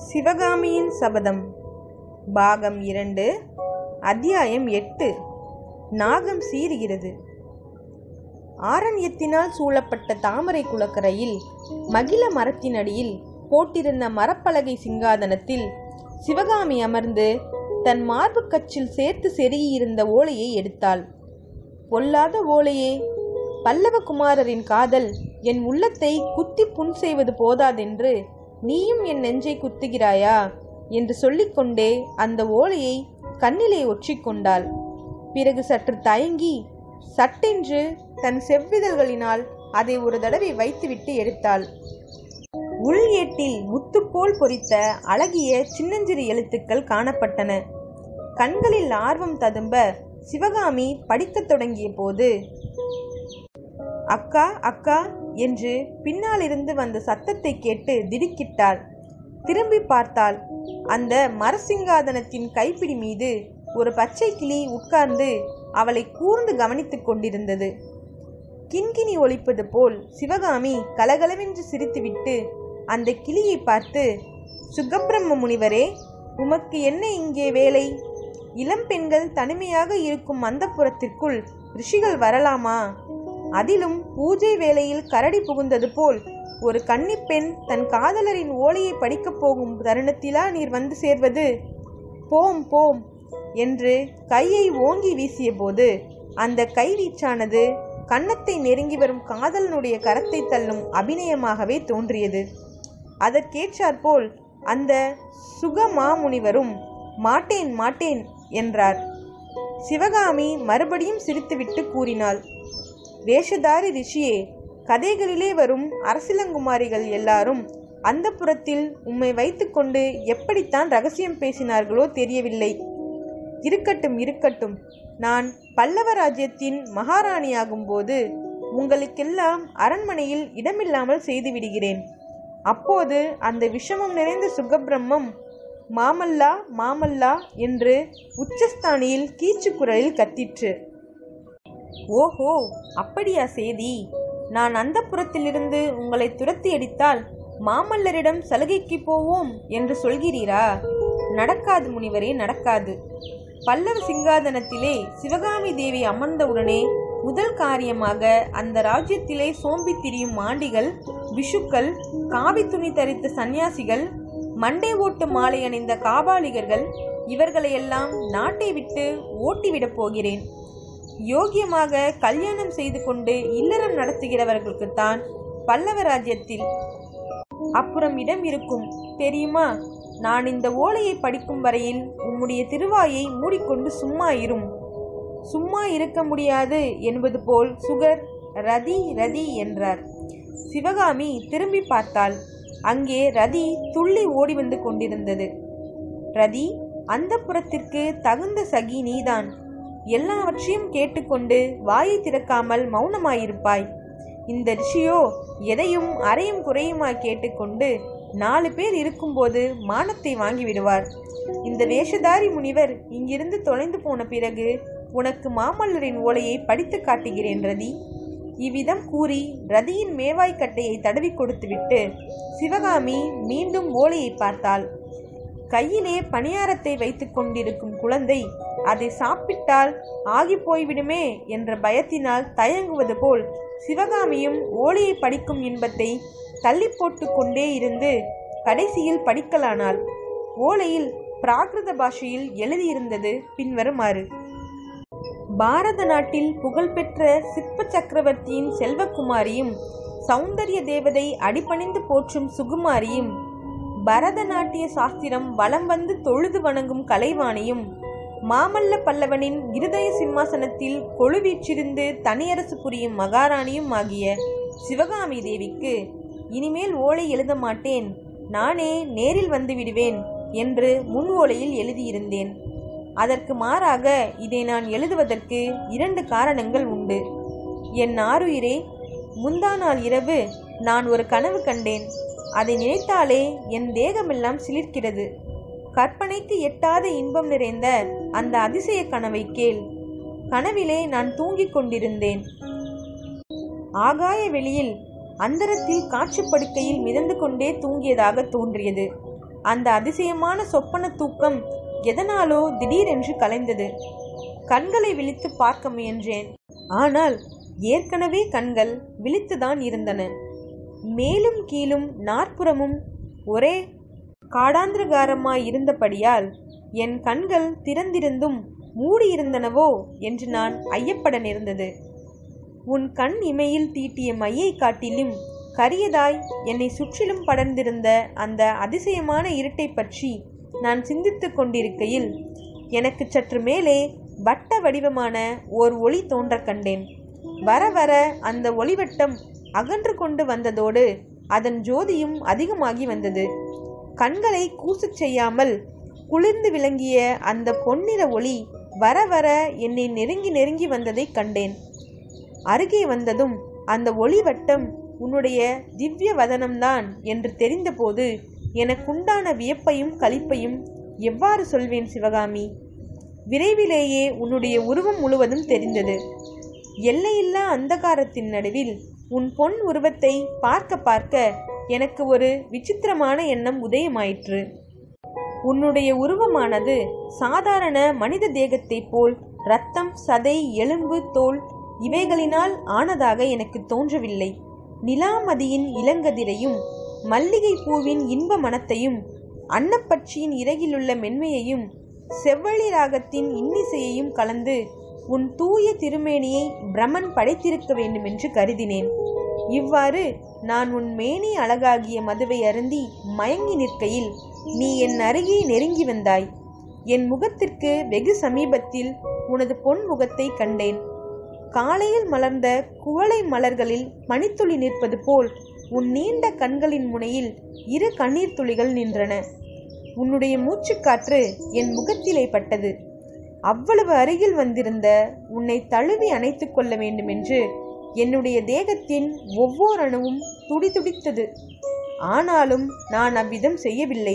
சிவகாமியின் சபதம் பாகம் இரண்டு அத்தியாயம் எட்டு நாகம் சீறுகிறது ஆரண்யத்தினால் சூழப்பட்ட தாமரை குளக்கரையில் மகிழ மரத்தின் அடியில் போட்டிருந்த மரப்பலகை சிங்காதனத்தில் சிவகாமி அமர்ந்து தன் மார்புக் கச்சில் சேர்த்து செருகியிருந்த ஓலையை எடுத்தாள் பொல்லாத ஓலையே பல்லவகுமாரரின் காதல் என் உள்ளத்தை குத்தி புண் செய்வது போதாதென்று நீயும் என் நெஞ்சை குத்துகிறாயா என்று சொல்லிக்கொண்டே அந்த ஓலையை கண்ணிலே ஒற்றிக்கொண்டாள் பிறகு சற்று தயங்கி சட்டென்று தன் செவ்விதழ்களினால் அதை ஒரு தடவை வைத்துவிட்டு எடுத்தாள் உள் ஏட்டில் முத்துப்போல் பொறித்த அழகிய சின்னஞ்சிறு எழுத்துக்கள் காணப்பட்டன கண்களில் ஆர்வம் ததும்ப சிவகாமி படிக்கத் தொடங்கிய போது அக்கா அக்கா என்று பின்னாலிருந்து வந்த சத்தத்தை கேட்டு திடுக்கிட்டாள் திரும்பி பார்த்தாள் அந்த மரசிங்காதனத்தின் கைப்பிடி மீது ஒரு பச்சை கிளி உட்கார்ந்து அவளை கூர்ந்து கவனித்துக் கொண்டிருந்தது கிண்கிணி ஒலிப்பது போல் சிவகாமி கலகலவென்று சிரித்துவிட்டு அந்த கிளியை பார்த்து சுகப்பிரம்ம முனிவரே உமக்கு என்ன இங்கே வேலை இளம் பெண்கள் தனிமையாக இருக்கும் அந்தப்புறத்திற்குள் ரிஷிகள் வரலாமா அதிலும் பூஜை வேளையில் கரடி புகுந்தது போல் ஒரு கன்னிப்பெண் தன் காதலரின் ஓலையை படிக்கப் போகும் தருணத்திலா நீர் வந்து சேர்வது போம் போம் என்று கையை ஓங்கி வீசியபோது அந்த கைவீச்சானது கன்னத்தை நெருங்கி வரும் காதலனுடைய கரத்தை தள்ளும் அபிநயமாகவே தோன்றியது அதற்கேற்றாற்போல் அந்த சுகமாமுனிவரும் மாட்டேன் மாட்டேன் என்றார் சிவகாமி மறுபடியும் சிரித்துவிட்டு கூறினாள் வேஷதாரி ரிஷியே கதைகளிலே வரும் அரசிலங்குமாரிகள் எல்லாரும் அந்த புறத்தில் உம்மை வைத்துக்கொண்டு எப்படித்தான் ரகசியம் பேசினார்களோ தெரியவில்லை இருக்கட்டும் இருக்கட்டும் நான் பல்லவ ராஜ்யத்தின் மகாராணியாகும் போது உங்களுக்கெல்லாம் அரண்மனையில் இடமில்லாமல் செய்து விடுகிறேன் அப்போது அந்த விஷமம் நிறைந்த சுகபிரம்மம் மாமல்லா மாமல்லா என்று உச்சஸ்தானியில் கீச்சு குரலில் கத்திற்று ஓஹோ அப்படியா செய்தி நான் அந்த புறத்திலிருந்து உங்களை துரத்தி அடித்தால் மாமல்லரிடம் சலுகைக்கு போவோம் என்று சொல்கிறீரா நடக்காது முனிவரே நடக்காது பல்லவ சிங்காதனத்திலே சிவகாமி தேவி அமர்ந்தவுடனே முதல் காரியமாக அந்த ராஜ்யத்திலே சோம்பி திரியும் மாண்டிகள் விஷுக்கள் காவி துணி தரித்த சந்நியாசிகள் மண்டை ஓட்டு மாலை அணிந்த காபாலிகர்கள் இவர்களையெல்லாம் நாட்டை விட்டு ஓட்டிவிடப் போகிறேன் யோகியமாக கல்யாணம் செய்து கொண்டு இல்லறம் நடத்துகிறவர்களுக்குத்தான் பல்லவ ராஜ்யத்தில் அப்புறம் இடம் இருக்கும் தெரியுமா நான் இந்த ஓலையை படிக்கும் வரையில் உம்முடைய திருவாயை மூடிக்கொண்டு சும்மா இரும் சும்மா இருக்க முடியாது என்பது போல் சுகர் ரதி ரதி என்றார் சிவகாமி திரும்பி பார்த்தாள் அங்கே ரதி துள்ளி ஓடி வந்து கொண்டிருந்தது ரதி அந்த புறத்திற்கு தகுந்த சகி நீதான் எல்லாவற்றையும் கேட்டுக்கொண்டு வாயை திறக்காமல் மௌனமாயிருப்பாய் இந்த ரிஷியோ எதையும் அறையும் குறையுமாய் கேட்டுக்கொண்டு நாலு பேர் இருக்கும்போது மானத்தை வாங்கி விடுவார் இந்த வேஷதாரி முனிவர் இங்கிருந்து தொலைந்து போன பிறகு உனக்கு மாமல்லரின் ஓலையை படித்து காட்டுகிறேன் ரதி இவ்விதம் கூறி ரதியின் மேவாய்க்கட்டையை தடவி கொடுத்துவிட்டு சிவகாமி மீண்டும் ஓலையை பார்த்தாள் கையிலே பணியாரத்தை வைத்துக் கொண்டிருக்கும் குழந்தை அதை சாப்பிட்டால் ஆகி போய்விடுமே என்ற பயத்தினால் தயங்குவது போல் சிவகாமியும் ஓலையை படிக்கும் இன்பத்தை தள்ளி போட்டு கொண்டே இருந்து கடைசியில் படிக்கலானாள் ஓலையில் பிராகிருத பாஷையில் எழுதியிருந்தது பின்வருமாறு பாரத நாட்டில் புகழ்பெற்ற சிற்ப சக்கரவர்த்தியின் செல்வகுமாரியும் சௌந்தரிய தேவதை அடிபணிந்து போற்றும் சுகுமாரியும் பரதநாட்டிய சாஸ்திரம் வலம் வந்து தொழுது வணங்கும் கலைவாணியும் மாமல்ல பல்லவனின் இருதய சிம்மாசனத்தில் கொழுவீற்றிருந்து தனியரசு புரியும் மகாராணியும் ஆகிய சிவகாமி தேவிக்கு இனிமேல் ஓலை எழுத மாட்டேன் நானே நேரில் வந்து விடுவேன் என்று முன் ஓலையில் எழுதியிருந்தேன் அதற்கு மாறாக இதை நான் எழுதுவதற்கு இரண்டு காரணங்கள் உண்டு என் ஆருயிரே முந்தா நாள் இரவு நான் ஒரு கனவு கண்டேன் அதை நினைத்தாலே என் தேகமெல்லாம் சிலிர்க்கிறது கற்பனைக்கு எட்டாத இன்பம் நிறைந்த அந்த அதிசய கனவை கேள் கனவிலே நான் தூங்கிக் கொண்டிருந்தேன் ஆகாய வெளியில் அந்தரத்தில் காற்றுப்படுக்கையில் மிதந்து கொண்டே தூங்கியதாக தோன்றியது அந்த அதிசயமான சொப்பன தூக்கம் எதனாலோ திடீரென்று கலைந்தது கண்களை விழித்து பார்க்க முயன்றேன் ஆனால் ஏற்கனவே கண்கள் விழித்துதான் இருந்தன மேலும் கீழும் நாற்புறமும் ஒரே காடாந்திரகாரமாய் இருந்தபடியால் என் கண்கள் திறந்திருந்தும் மூடியிருந்தனவோ என்று நான் ஐயப்பட நேர்ந்தது உன் கண் இமையில் தீட்டிய மையை காட்டிலும் கரியதாய் என்னை சுற்றிலும் படர்ந்திருந்த அந்த அதிசயமான இருட்டை பற்றி நான் சிந்தித்துக் கொண்டிருக்கையில் எனக்கு சற்று மேலே வட்ட வடிவமான ஓர் ஒளி தோன்றக் கண்டேன் வர வர அந்த ஒளிவட்டம் அகன்று கொண்டு வந்ததோடு அதன் ஜோதியும் அதிகமாகி வந்தது கண்களை கூசச் செய்யாமல் குளிர்ந்து விளங்கிய அந்த பொன்னிற ஒளி வர வர என்னை நெருங்கி நெருங்கி வந்ததை கண்டேன் அருகே வந்ததும் அந்த ஒளி வட்டம் உன்னுடைய திவ்ய வதனம்தான் என்று தெரிந்தபோது எனக்குண்டான வியப்பையும் களிப்பையும் எவ்வாறு சொல்வேன் சிவகாமி விரைவிலேயே உன்னுடைய உருவம் முழுவதும் தெரிந்தது எல்லையில்லா அந்தகாரத்தின் நடுவில் உன் பொன் உருவத்தை பார்க்க பார்க்க எனக்கு ஒரு விசித்திரமான எண்ணம் உதயமாயிற்று உன்னுடைய உருவமானது சாதாரண மனித தேகத்தைப் போல் இரத்தம் சதை எலும்பு தோல் இவைகளினால் ஆனதாக எனக்கு தோன்றவில்லை நிலாமதியின் இளங்கதிரையும் மல்லிகை பூவின் இன்ப மனத்தையும் அன்னப்பட்சியின் இறகிலுள்ள மென்மையையும் செவ்வழி ராகத்தின் இன்னிசையையும் கலந்து உன் தூய திருமேனியை பிரமன் படைத்திருக்க வேண்டுமென்று கருதினேன் இவ்வாறு நான் உன் மேனி அழகாகிய மதுவை அருந்தி மயங்கி நிற்கையில் நீ என் அருகே நெருங்கி வந்தாய் என் முகத்திற்கு வெகு சமீபத்தில் உனது பொன் முகத்தை கண்டேன் காலையில் மலர்ந்த குவளை மலர்களில் பனித்துளி நிற்பது போல் உன் நீண்ட கண்களின் முனையில் இரு கண்ணீர் துளிகள் நின்றன உன்னுடைய மூச்சுக்காற்று என் முகத்திலே பட்டது அவ்வளவு அருகில் வந்திருந்த உன்னை தழுவி அணைத்துக் கொள்ள வேண்டுமென்று என்னுடைய தேகத்தின் ஒவ்வொரு அணுவும் துடிதுடித்தது ஆனாலும் நான் அவ்விதம் செய்யவில்லை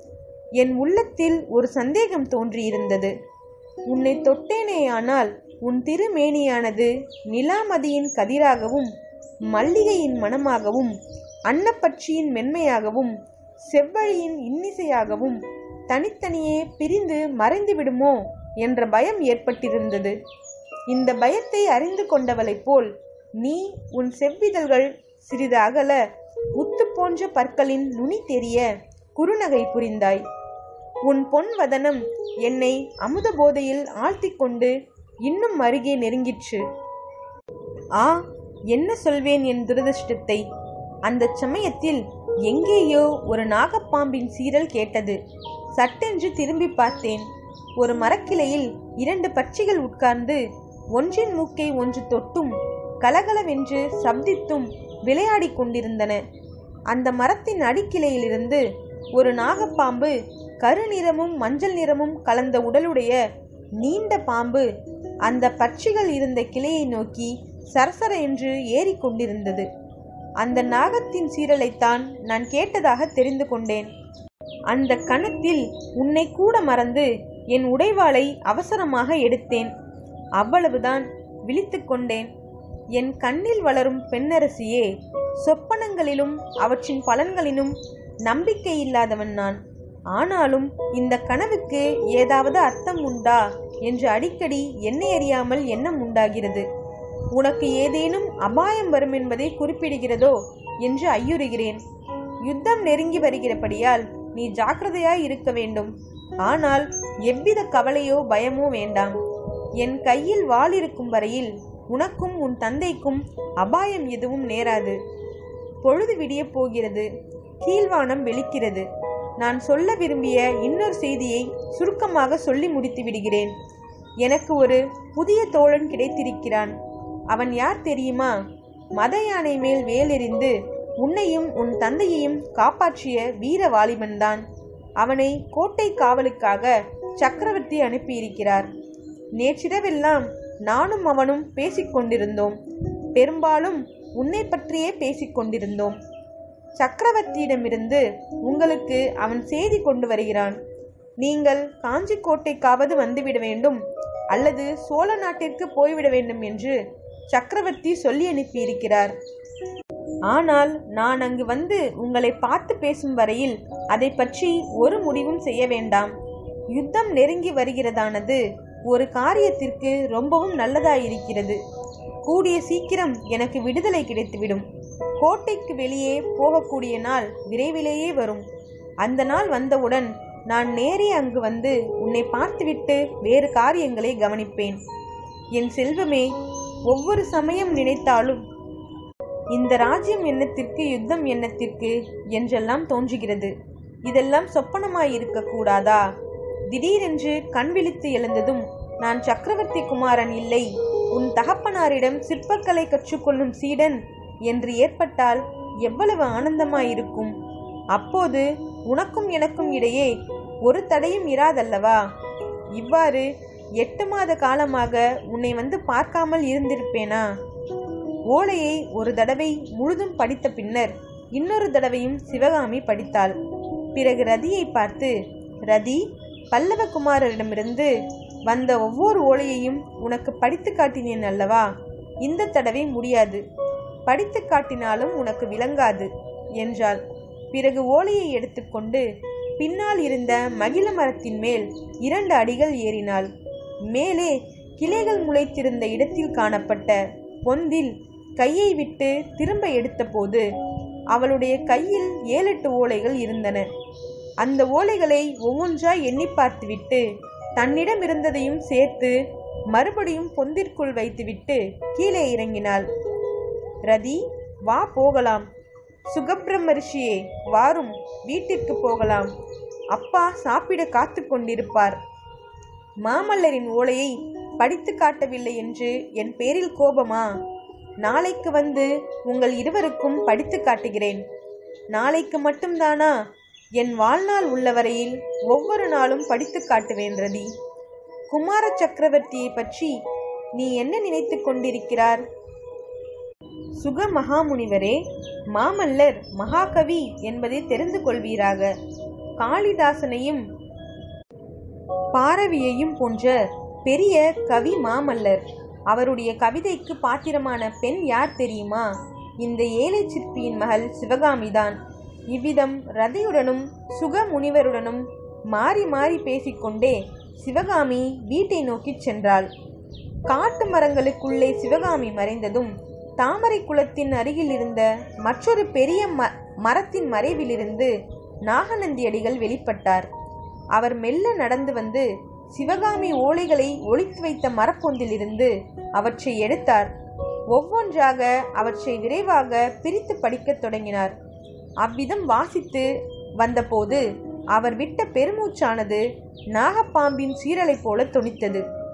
என் உள்ளத்தில் ஒரு சந்தேகம் தோன்றியிருந்தது உன்னை தொட்டேனேயானால் உன் திருமேனியானது நிலாமதியின் கதிராகவும் மல்லிகையின் மணமாகவும் அன்னப்பட்சியின் மென்மையாகவும் செவ்வழியின் இன்னிசையாகவும் தனித்தனியே பிரிந்து மறைந்து விடுமோ என்ற பயம் ஏற்பட்டிருந்தது இந்த பயத்தை அறிந்து கொண்டவளைப் போல் நீ உன் செவ்விதழ்கள் சிறிது அகல முத்து போன்ற பற்களின் நுனி தெரிய குறுநகை புரிந்தாய் உன் பொன் வதனம் என்னை அமுத போதையில் ஆழ்த்திக் கொண்டு இன்னும் அருகே நெருங்கிற்று ஆ என்ன சொல்வேன் என் துரதிர்ஷ்டத்தை அந்தச் சமயத்தில் எங்கேயோ ஒரு நாகப்பாம்பின் சீரல் கேட்டது சட்டென்று திரும்பி பார்த்தேன் ஒரு மரக்கிளையில் இரண்டு பட்சிகள் உட்கார்ந்து ஒன்றின் மூக்கை ஒன்று தொட்டும் கலகலவென்று சப்தித்தும் விளையாடிக் கொண்டிருந்தன அந்த மரத்தின் அடிக்கிளையிலிருந்து ஒரு நாகப்பாம்பு கருநிறமும் மஞ்சள் நிறமும் கலந்த உடலுடைய நீண்ட பாம்பு அந்த பட்சிகள் இருந்த கிளையை நோக்கி சரசர என்று ஏறிக்கொண்டிருந்தது அந்த நாகத்தின் சீரலைத்தான் நான் கேட்டதாக தெரிந்து கொண்டேன் அந்த கணத்தில் உன்னை கூட மறந்து என் உடைவாளை அவசரமாக எடுத்தேன் அவ்வளவுதான் விழித்துக் கொண்டேன் என் கண்ணில் வளரும் பெண்ணரசியே சொப்பனங்களிலும் அவற்றின் பலன்களிலும் நம்பிக்கை இல்லாதவன் நான் ஆனாலும் இந்த கனவுக்கு ஏதாவது அர்த்தம் உண்டா என்று அடிக்கடி என்னை அறியாமல் எண்ணம் உண்டாகிறது உனக்கு ஏதேனும் அபாயம் வரும் என்பதை குறிப்பிடுகிறதோ என்று ஐயுறுகிறேன் யுத்தம் நெருங்கி வருகிறபடியால் நீ ஜாக்கிரதையாய் இருக்க வேண்டும் ஆனால் எவ்வித கவலையோ பயமோ வேண்டாம் என் கையில் வாள் இருக்கும் வரையில் உனக்கும் உன் தந்தைக்கும் அபாயம் எதுவும் நேராது பொழுது விடியப் போகிறது கீழ்வானம் வெளிக்கிறது நான் சொல்ல விரும்பிய இன்னொரு செய்தியை சுருக்கமாக சொல்லி முடித்து விடுகிறேன் எனக்கு ஒரு புதிய தோழன் கிடைத்திருக்கிறான் அவன் யார் தெரியுமா மத யானை மேல் வேலெறிந்து உன்னையும் உன் தந்தையையும் காப்பாற்றிய வீர வாலிபன்தான் அவனை கோட்டை காவலுக்காக சக்கரவர்த்தி அனுப்பியிருக்கிறார் நேற்றிரவெல்லாம் நானும் அவனும் பேசிக்கொண்டிருந்தோம் பெரும்பாலும் உன்னை பற்றியே பேசிக்கொண்டிருந்தோம் சக்கரவர்த்தியிடமிருந்து உங்களுக்கு அவன் செய்தி கொண்டு வருகிறான் நீங்கள் காஞ்சி கோட்டைக்காவது வந்துவிட வேண்டும் அல்லது சோழ நாட்டிற்கு போய்விட வேண்டும் என்று சக்கரவர்த்தி சொல்லி அனுப்பியிருக்கிறார் ஆனால் நான் அங்கு வந்து உங்களை பார்த்து பேசும் வரையில் அதை பற்றி ஒரு முடிவும் செய்ய வேண்டாம் யுத்தம் நெருங்கி வருகிறதானது ஒரு காரியத்திற்கு ரொம்பவும் நல்லதாயிருக்கிறது கூடிய சீக்கிரம் எனக்கு விடுதலை கிடைத்துவிடும் கோட்டைக்கு வெளியே போகக்கூடிய நாள் விரைவிலேயே வரும் அந்த நாள் வந்தவுடன் நான் நேரே அங்கு வந்து உன்னை பார்த்துவிட்டு வேறு காரியங்களை கவனிப்பேன் என் செல்வமே ஒவ்வொரு சமயம் நினைத்தாலும் இந்த ராஜ்யம் எண்ணத்திற்கு யுத்தம் எண்ணத்திற்கு என்றெல்லாம் தோன்றுகிறது இதெல்லாம் சொப்பனமாயிருக்க கூடாதா திடீரென்று கண் விழித்து எழுந்ததும் நான் சக்கரவர்த்தி குமாரன் இல்லை உன் தகப்பனாரிடம் சிற்பக்கலை கற்றுக்கொள்ளும் சீடன் என்று ஏற்பட்டால் எவ்வளவு ஆனந்தமாயிருக்கும் அப்போது உனக்கும் எனக்கும் இடையே ஒரு தடையும் இராதல்லவா இவ்வாறு எட்டு மாத காலமாக உன்னை வந்து பார்க்காமல் இருந்திருப்பேனா ஓலையை ஒரு தடவை முழுதும் படித்த பின்னர் இன்னொரு தடவையும் சிவகாமி படித்தாள் பிறகு ரதியை பார்த்து ரதி பல்லவகுமாரரிடமிருந்து வந்த ஒவ்வொரு ஓலையையும் உனக்கு படித்து காட்டினேன் அல்லவா இந்த தடவை முடியாது படித்து காட்டினாலும் உனக்கு விளங்காது என்றாள் பிறகு ஓலையை எடுத்துக்கொண்டு பின்னால் இருந்த மகிழ மரத்தின் மேல் இரண்டு அடிகள் ஏறினாள் மேலே கிளைகள் முளைத்திருந்த இடத்தில் காணப்பட்ட பொந்தில் கையை விட்டு திரும்ப எடுத்தபோது அவளுடைய கையில் ஏழெட்டு ஓலைகள் இருந்தன அந்த ஓலைகளை ஒவ்வொன்றாய் எண்ணி பார்த்துவிட்டு தன்னிடம் இருந்ததையும் சேர்த்து மறுபடியும் பொந்திற்குள் வைத்துவிட்டு கீழே இறங்கினாள் ரதி வா போகலாம் சுகப்பிரம ரிஷியே வாரும் வீட்டிற்கு போகலாம் அப்பா சாப்பிட காத்து கொண்டிருப்பார் மாமல்லரின் ஓலையை படித்து காட்டவில்லை என்று என் பேரில் கோபமா நாளைக்கு வந்து உங்கள் இருவருக்கும் படித்து காட்டுகிறேன் நாளைக்கு மட்டும்தானா என் வாழ்நாள் உள்ளவரையில் ஒவ்வொரு நாளும் படித்து காட்டுவேன் ரதி குமார சக்கரவர்த்தியை பற்றி நீ என்ன நினைத்து கொண்டிருக்கிறார் சுக மகாமுனிவரே மாமல்லர் மகாகவி என்பதை தெரிந்து கொள்வீராக காளிதாசனையும் பாரவியையும் போன்ற பெரிய கவி மாமல்லர் அவருடைய கவிதைக்கு பாத்திரமான பெண் யார் தெரியுமா இந்த ஏழை சிற்பியின் மகள் சிவகாமிதான் இவ்விதம் ரதியுடனும் சுக முனிவருடனும் மாறி மாறி பேசிக்கொண்டே சிவகாமி வீட்டை நோக்கிச் சென்றாள் காட்டு மரங்களுக்குள்ளே சிவகாமி மறைந்ததும் தாமரை குளத்தின் அருகில் இருந்த மற்றொரு பெரிய ம மரத்தின் மறைவிலிருந்து நாகநந்தியடிகள் வெளிப்பட்டார் அவர் மெல்ல நடந்து வந்து சிவகாமி ஓலைகளை ஒளித்து வைத்த மரப்பொந்திலிருந்து அவற்றை எடுத்தார் ஒவ்வொன்றாக அவற்றை விரைவாக பிரித்து படிக்கத் தொடங்கினார் அவ்விதம் வாசித்து வந்தபோது அவர் விட்ட பெருமூச்சானது நாகப்பாம்பின் சீரலை போல தொனித்தது